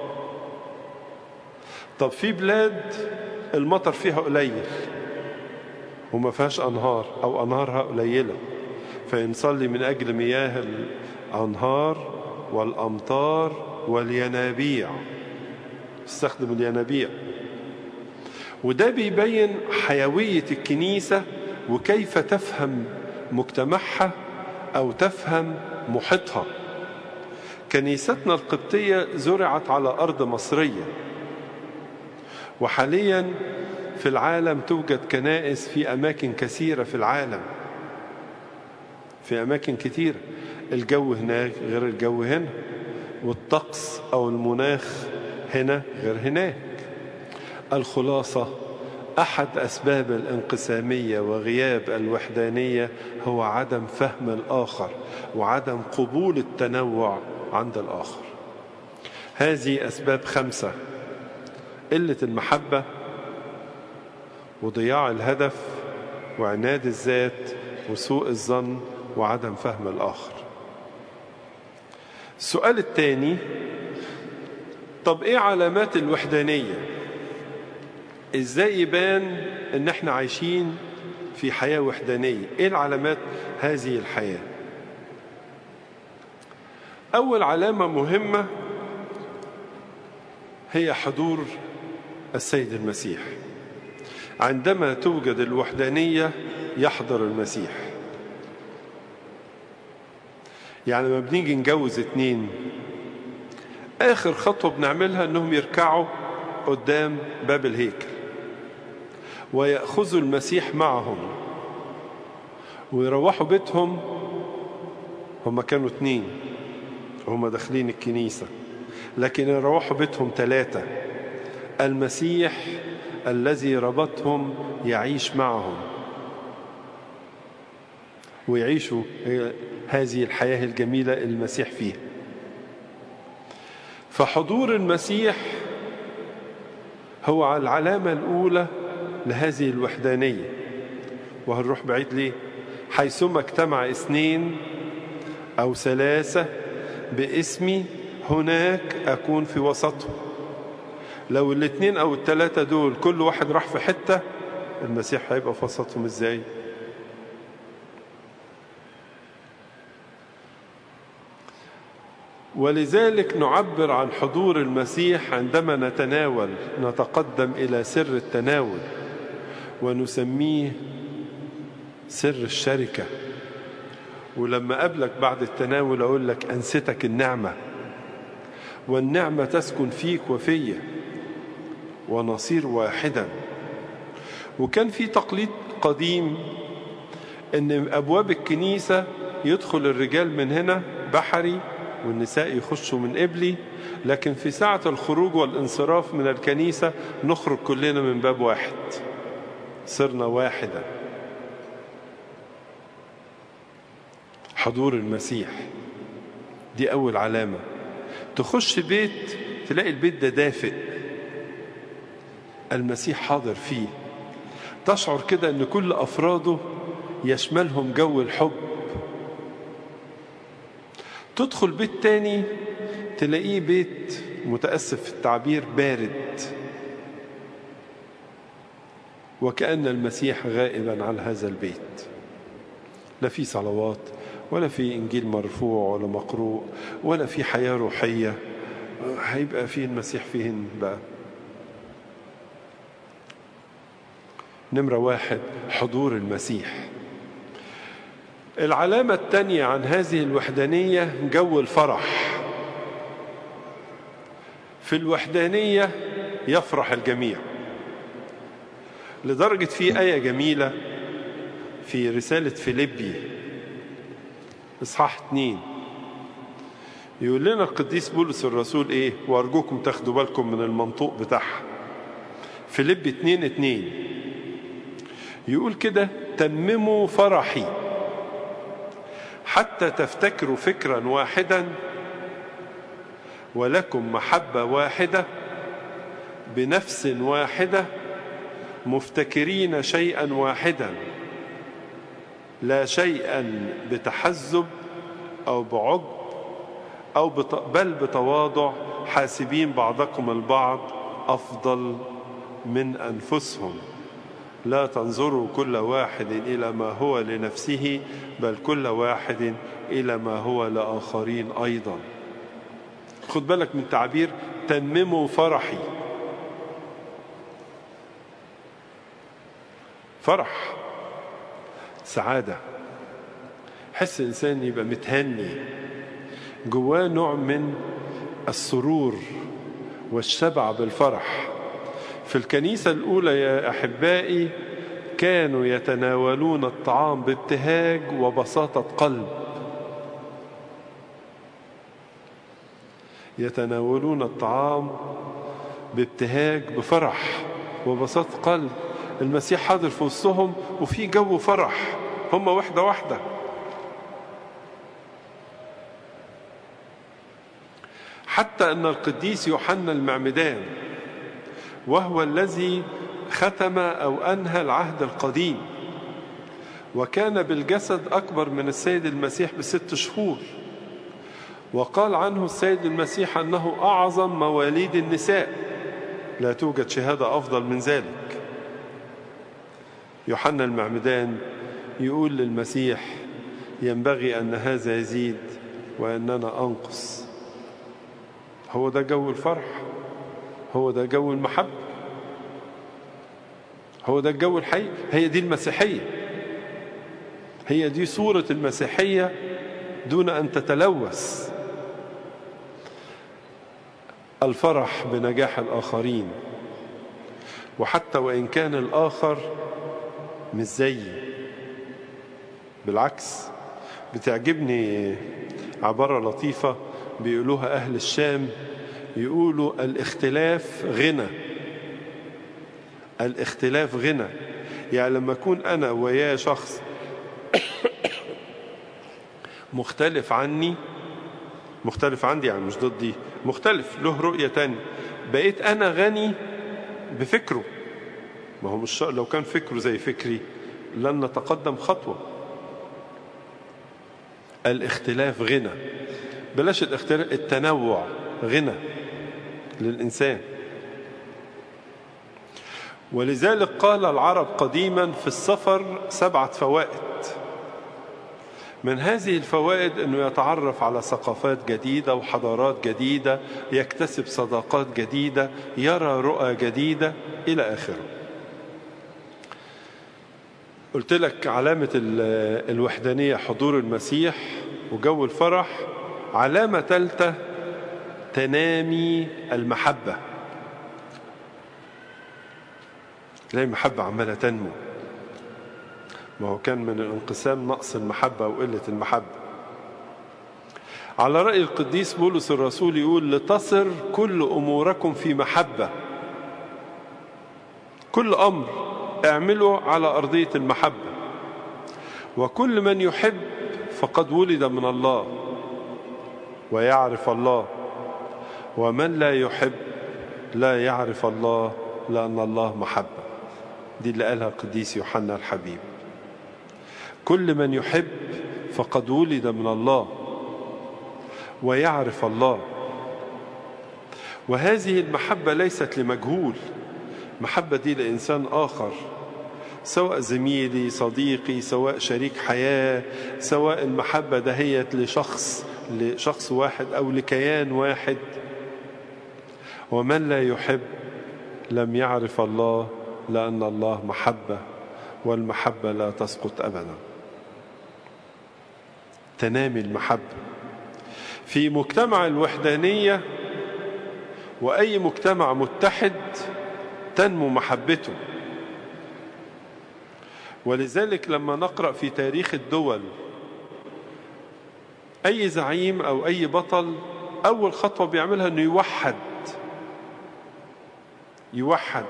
طب في بلاد المطر فيها قليل وما فيهاش أنهار أو أنهارها قليلة فنصلي من أجل مياه الأنهار والأمطار والينابيع استخدم الينابيع وده بيبين حيوية الكنيسة وكيف تفهم مجتمعها أو تفهم محيطها كنيستنا القبطية زرعت على أرض مصرية وحاليا في العالم توجد كنائس في أماكن كثيرة في العالم في أماكن كثيرة الجو هناك غير الجو هنا والطقس أو المناخ هنا غير هناك الخلاصة أحد أسباب الانقسامية وغياب الوحدانية هو عدم فهم الآخر وعدم قبول التنوع عند الآخر هذه أسباب خمسة قلة المحبة وضياع الهدف وعناد الذات وسوء الظن وعدم فهم الآخر السؤال الثاني طب ايه علامات الوحدانية ازاي يبان ان احنا عايشين في حياة وحدانية ايه العلامات هذه الحياة اول علامة مهمة هي حضور السيد المسيح عندما توجد الوحدانية يحضر المسيح يعني لما بنيجي نجوز اتنين آخر خطوة بنعملها أنهم يركعوا قدام باب الهيكل ويأخذوا المسيح معهم ويروحوا بيتهم هم كانوا اتنين هم داخلين الكنيسة لكن يروحوا بيتهم ثلاثة المسيح الذي ربطهم يعيش معهم ويعيشوا هذه الحياة الجميلة المسيح فيها فحضور المسيح هو العلامة الأولى لهذه الوحدانية وهنروح بعيد ليه حيثما اجتمع اثنين أو ثلاثة باسمي هناك أكون في وسطهم لو الاثنين أو الثلاثة دول كل واحد راح في حتة المسيح هيبقى في وسطهم ازاي ولذلك نعبر عن حضور المسيح عندما نتناول نتقدم إلى سر التناول ونسميه سر الشركة ولما قبلك بعد التناول أقول لك أنستك النعمة والنعمة تسكن فيك وفيا ونصير واحدا وكان في تقليد قديم ان ابواب الكنيسة يدخل الرجال من هنا بحري والنساء يخشوا من قبلي لكن في ساعة الخروج والانصراف من الكنيسة نخرج كلنا من باب واحد صرنا واحدا حضور المسيح دي أول علامة تخش بيت تلاقي البيت ده دافئ المسيح حاضر فيه تشعر كده ان كل افراده يشملهم جو الحب تدخل بيت تاني تلاقيه بيت متأسف في التعبير بارد وكأن المسيح غائبا عن هذا البيت لا في صلوات ولا في إنجيل مرفوع ولا مقروء ولا في حياة روحية هيبقى فيه المسيح فيهن بقى نمرة واحد حضور المسيح العلامة الثانية عن هذه الوحدانية جو الفرح في الوحدانية يفرح الجميع لدرجة في آية جميلة في رسالة فيليبي إصحاح اتنين يقول لنا القديس بولس الرسول إيه وأرجوكم تاخدوا بالكم من المنطوق بتاعها فيليبي اتنين اتنين يقول كده تمموا فرحي حتى تفتكروا فكرا واحدا ولكم محبة واحدة بنفس واحدة مفتكرين شيئا واحدا لا شيئا بتحزب أو بعض أو بت... بل بتواضع حاسبين بعضكم البعض أفضل من أنفسهم لا تنظروا كل واحد إلى ما هو لنفسه بل كل واحد إلى ما هو لآخرين أيضا خد بالك من تعبير تمموا فرحي فرح سعادة حس الإنسان يبقى متهني جواه نوع من السرور والشبع بالفرح في الكنيسة الأولى يا أحبائي كانوا يتناولون الطعام بابتهاج وبساطة قلب يتناولون الطعام بابتهاج بفرح وبساطة قلب المسيح حاضر في وسطهم وفي جو فرح هم واحدة واحدة حتى أن القديس يوحنا المعمدان وهو الذي ختم أو أنهى العهد القديم وكان بالجسد أكبر من السيد المسيح بست شهور وقال عنه السيد المسيح أنه أعظم مواليد النساء لا توجد شهادة أفضل من ذلك يوحنا المعمدان يقول للمسيح ينبغي أن هذا يزيد وأننا أنقص هو ده جو الفرح هو ده جو المحبة هو ده الجو الحي هي دي المسيحية هي دي صورة المسيحية دون أن تتلوث الفرح بنجاح الآخرين وحتى وإن كان الآخر مش زيي بالعكس بتعجبني عبارة لطيفة بيقولوها أهل الشام يقولوا الاختلاف غنى الاختلاف غنى يعني لما أكون أنا ويا شخص مختلف عني مختلف عندي يعني مش ضدي مختلف له رؤية تانية بقيت أنا غني بفكره ما هو مش لو كان فكره زي فكري لن نتقدم خطوة الاختلاف غنى بلاش الاختلاف التنوع غنى للإنسان ولذلك قال العرب قديما في السفر سبعة فوائد من هذه الفوائد أنه يتعرف على ثقافات جديدة وحضارات جديدة يكتسب صداقات جديدة يرى رؤى جديدة إلى آخره قلت لك علامة الوحدانية حضور المسيح وجو الفرح علامة ثالثة تنامي المحبة تلاقي المحبة عمالة تنمو ما هو كان من الانقسام نقص المحبة وقلة المحبة على رأي القديس بولس الرسول يقول لتصر كل أموركم في محبة كل أمر اعمله على أرضية المحبة وكل من يحب فقد ولد من الله ويعرف الله ومن لا يحب لا يعرف الله لأن الله محبة دي اللي قالها القديس يوحنا الحبيب كل من يحب فقد ولد من الله ويعرف الله وهذه المحبة ليست لمجهول محبة دي لإنسان آخر سواء زميلي صديقي سواء شريك حياة سواء المحبة دهيت لشخص لشخص واحد أو لكيان واحد ومن لا يحب لم يعرف الله لأن الله محبة والمحبة لا تسقط أبدا تنامي المحبة في مجتمع الوحدانية وأي مجتمع متحد تنمو محبته ولذلك لما نقرأ في تاريخ الدول أي زعيم أو أي بطل أول خطوة بيعملها أنه يوحد يوحد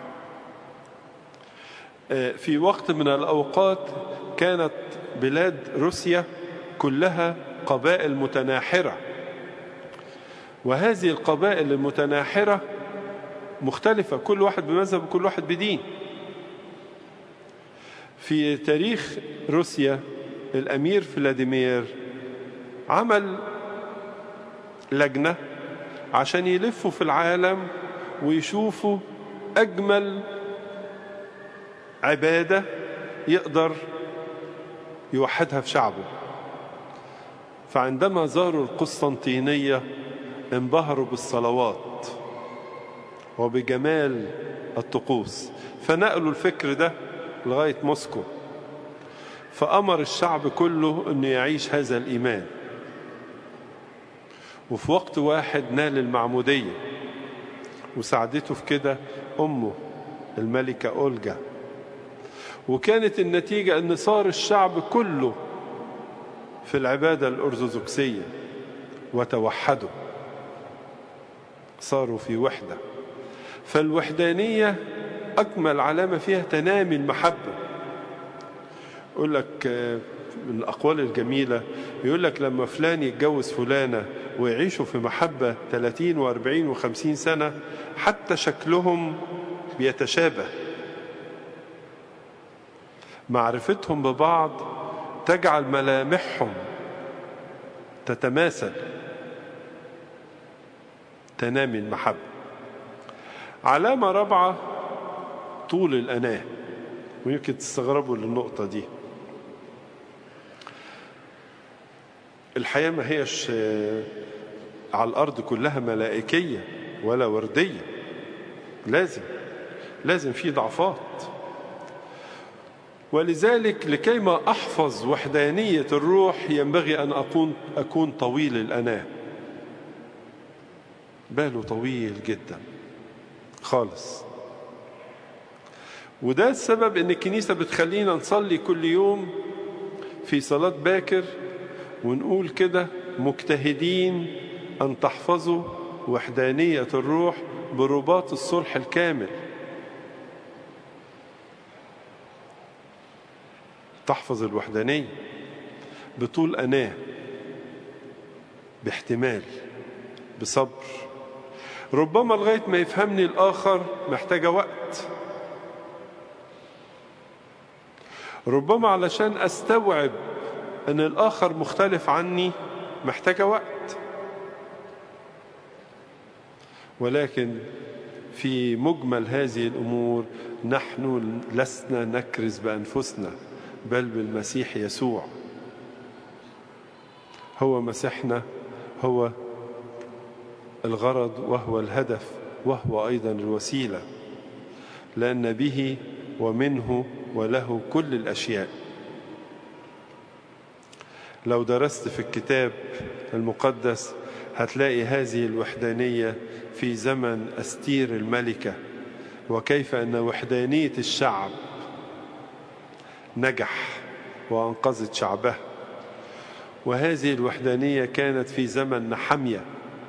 في وقت من الأوقات كانت بلاد روسيا كلها قبائل متناحرة وهذه القبائل المتناحرة مختلفة كل واحد بمذهب وكل واحد بدين في تاريخ روسيا الأمير فلاديمير عمل لجنة عشان يلفوا في العالم ويشوفوا أجمل عبادة يقدر يوحدها في شعبه فعندما زاروا القسطنطينية انبهروا بالصلوات وبجمال الطقوس فنقلوا الفكر ده لغاية موسكو فأمر الشعب كله أنه يعيش هذا الإيمان وفي وقت واحد نال المعمودية وساعدته في كده أمه الملكة أولجا وكانت النتيجة أن صار الشعب كله في العبادة الأرثوذكسية وتوحدوا صاروا في وحدة فالوحدانية أكمل علامة فيها تنامي المحبة يقول لك من الأقوال الجميلة يقول لك لما فلان يتجوز فلانة ويعيشوا في محبة 30 و40 و50 سنة حتى شكلهم بيتشابه معرفتهم ببعض تجعل ملامحهم تتماثل تنامي المحبة علامة رابعة طول الأناة ويمكن تستغربوا للنقطة دي الحياة ما هيش على الأرض كلها ملائكية ولا وردية لازم لازم في ضعفات ولذلك لكيما أحفظ وحدانية الروح ينبغي أن أكون, أكون طويل الأناة باله طويل جدا خالص وده السبب ان الكنيسة بتخلينا نصلي كل يوم في صلاة باكر ونقول كده مجتهدين أن تحفظوا وحدانية الروح برباط الصلح الكامل تحفظ الوحدانية بطول أناه باحتمال بصبر ربما لغاية ما يفهمني الآخر محتاجة وقت ربما علشان أستوعب أن الآخر مختلف عني محتاجة وقت ولكن في مجمل هذه الأمور نحن لسنا نكرز بأنفسنا بل بالمسيح يسوع هو مسيحنا هو الغرض وهو الهدف وهو أيضا الوسيلة لأن به ومنه وله كل الأشياء لو درست في الكتاب المقدس هتلاقي هذه الوحدانية في زمن أستير الملكة وكيف أن وحدانية الشعب نجح وأنقذت شعبها وهذه الوحدانية كانت في زمن نحمية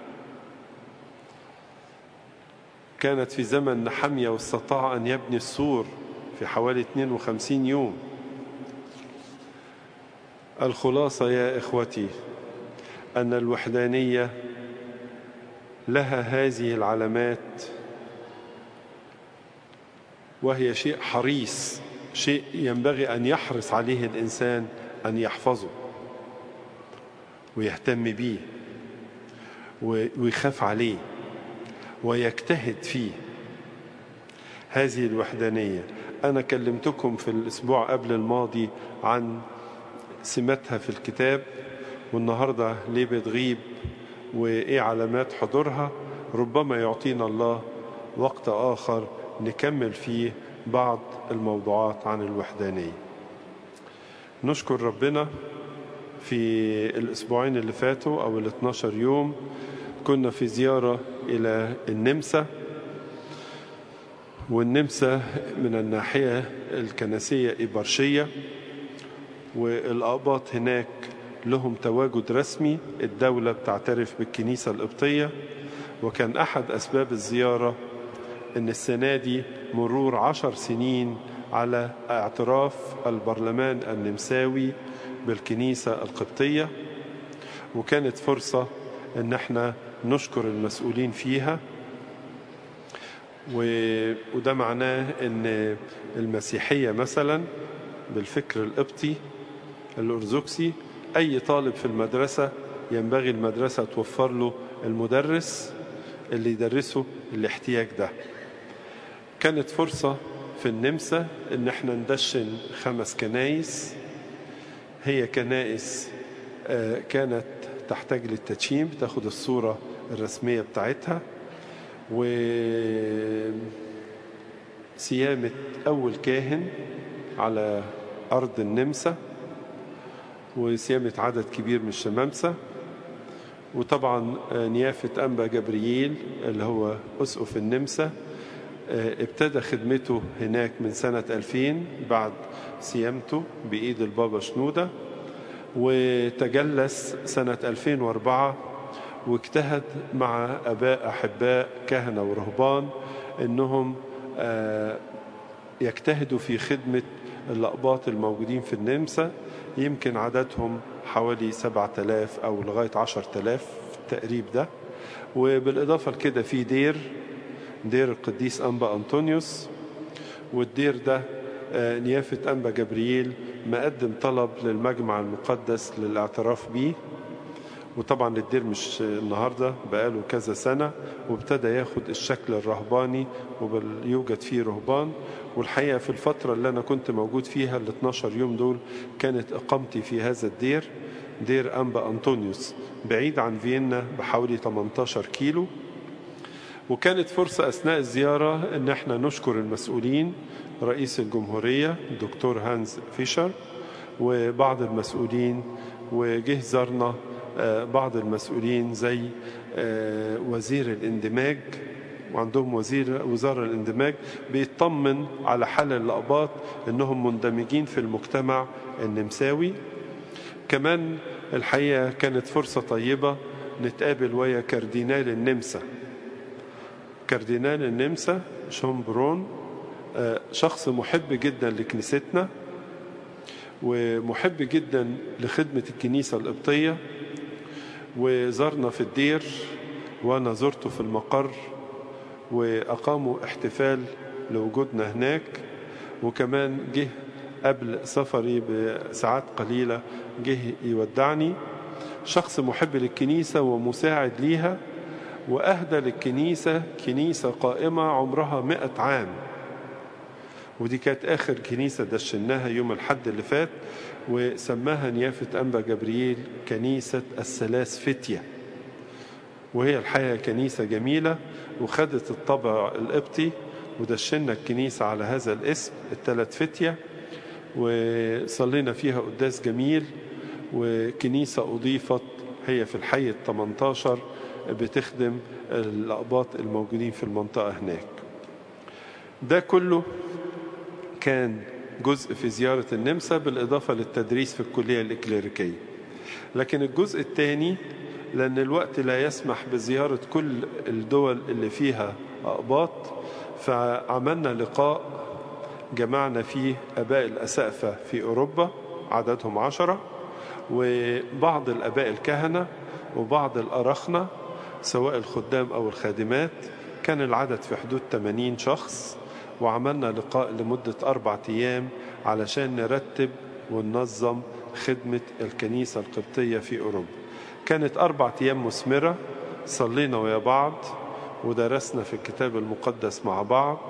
كانت في زمن نحمية واستطاع أن يبني السور في حوالي 52 يوم الخلاصة يا إخوتي أن الوحدانية لها هذه العلامات وهي شيء حريص شيء ينبغي أن يحرص عليه الإنسان أن يحفظه ويهتم به ويخاف عليه ويجتهد فيه هذه الوحدانية أنا كلمتكم في الأسبوع قبل الماضي عن سماتها في الكتاب والنهاردة ليه بتغيب وإيه علامات حضورها ربما يعطينا الله وقت آخر نكمل فيه بعض الموضوعات عن الوحدانية نشكر ربنا في الأسبوعين اللي فاتوا أو ال 12 يوم كنا في زيارة إلى النمسا والنمسا من الناحية الكنسية إبرشية والأقباط هناك لهم تواجد رسمي الدولة بتعترف بالكنيسة القبطية وكان أحد أسباب الزيارة أن السنة دي مرور عشر سنين على اعتراف البرلمان النمساوي بالكنيسة القبطية وكانت فرصة أن احنا نشكر المسؤولين فيها وده معناه أن المسيحية مثلا بالفكر القبطي الأرثوذكسي أي طالب في المدرسة ينبغي المدرسة توفر له المدرس اللي يدرسه الاحتياج ده كانت فرصة في النمسا ان احنا ندشن خمس كنايس هي كنائس كانت تحتاج للتدشين بتاخد الصورة الرسمية بتاعتها وسيامة أول كاهن على أرض النمسا وسيامة عدد كبير من الشمامسة وطبعا نيافة أنبا جبريل اللي هو أسقف النمسا ابتدى خدمته هناك من سنة 2000 بعد سيامته بإيد البابا شنودة وتجلس سنة 2004 واجتهد مع أباء أحباء كهنة ورهبان أنهم يجتهدوا في خدمة الأقباط الموجودين في النمسا يمكن عددهم حوالي 7000 أو لغاية 10000 التقريب ده وبالإضافة لكده في دير دير القديس أنبا أنطونيوس والدير ده نيافة أنبا جبريل مقدم طلب للمجمع المقدس للاعتراف بيه وطبعا الدير مش النهاردة بقاله كذا سنة وابتدى ياخد الشكل الرهباني ويوجد فيه رهبان والحقيقة في الفترة اللي أنا كنت موجود فيها ال 12 يوم دول كانت إقامتي في هذا الدير دير أنبا أنطونيوس بعيد عن فيينا بحوالي 18 كيلو وكانت فرصة أثناء الزيارة أن احنا نشكر المسؤولين رئيس الجمهورية الدكتور هانز فيشر وبعض المسؤولين وجه زارنا بعض المسؤولين زي وزير الاندماج وعندهم وزير وزارة الاندماج بيطمن على حال الأقباط أنهم مندمجين في المجتمع النمساوي كمان الحقيقة كانت فرصة طيبة نتقابل ويا كاردينال النمسا كاردينال النمسا شون برون شخص محب جدا لكنيستنا ومحب جدا لخدمة الكنيسة القبطية وزارنا في الدير وأنا زرته في المقر وأقاموا احتفال لوجودنا هناك وكمان جه قبل سفري بساعات قليلة جه يودعني شخص محب للكنيسة ومساعد ليها وأهدى للكنيسة كنيسة قائمة عمرها مئة عام ودي كانت آخر كنيسة دشناها يوم الحد اللي فات وسماها نيافة أنبا جبريل كنيسة الثلاث فتية وهي الحقيقة كنيسة جميلة وخدت الطبع القبطي ودشنا الكنيسة على هذا الاسم الثلاث فتية وصلينا فيها قداس جميل وكنيسة أضيفت هي في الحي ال 18 بتخدم الأقباط الموجودين في المنطقة هناك ده كله كان جزء في زيارة النمسا بالإضافة للتدريس في الكلية الإكليريكية لكن الجزء الثاني لأن الوقت لا يسمح بزيارة كل الدول اللي فيها أقباط فعملنا لقاء جمعنا فيه أباء الأسقفة في أوروبا عددهم عشرة وبعض الأباء الكهنة وبعض الأرخنة سواء الخدام أو الخادمات كان العدد في حدود 80 شخص وعملنا لقاء لمدة أربعة أيام علشان نرتب وننظم خدمة الكنيسة القبطية في أوروبا كانت أربعة أيام مثمرة صلينا ويا بعض ودرسنا في الكتاب المقدس مع بعض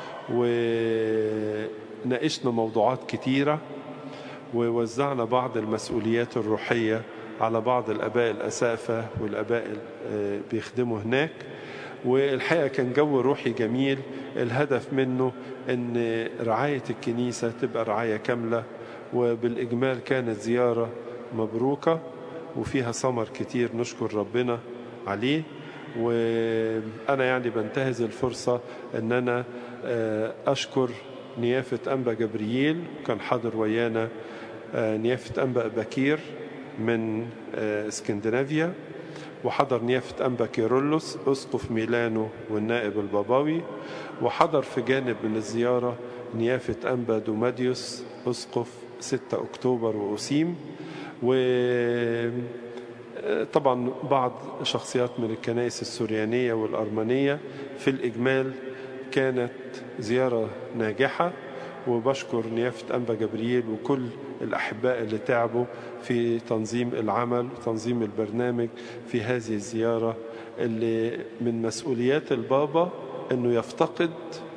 وناقشنا موضوعات كتيرة ووزعنا بعض المسؤوليات الروحية على بعض الأباء الأسافة والأباء بيخدموا هناك والحقيقة كان جو روحي جميل الهدف منه أن رعاية الكنيسة تبقى رعاية كاملة وبالإجمال كانت زيارة مبروكة وفيها ثمر كتير نشكر ربنا عليه وأنا يعني بنتهز الفرصة أن أنا أشكر نيافة أنبا جبريل كان حاضر ويانا نيافة أنبا بكير من اسكندنافيا وحضر نيافة أنبا كيرلس أسقف ميلانو والنائب الباباوي وحضر في جانب من الزيارة نيافة أنبا دوماديوس أسقف 6 أكتوبر وأسيم وطبعا بعض شخصيات من الكنائس السوريانية والأرمنية في الإجمال كانت زيارة ناجحة وبشكر نيافة أنبا جبريل وكل الأحباء اللي تعبوا في تنظيم العمل وتنظيم البرنامج في هذه الزيارة اللي من مسؤوليات البابا أنه يفتقد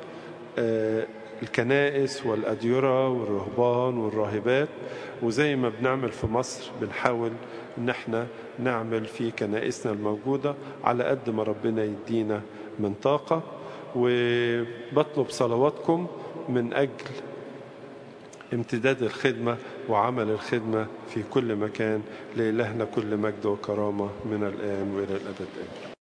الكنائس والأديرة والرهبان والراهبات وزي ما بنعمل في مصر بنحاول ان احنا نعمل في كنائسنا الموجودة على قد ما ربنا يدينا من طاقة وبطلب صلواتكم من أجل امتداد الخدمة وعمل الخدمة في كل مكان لإلهنا كل مجد وكرامة من الآن وإلى الأبد آمين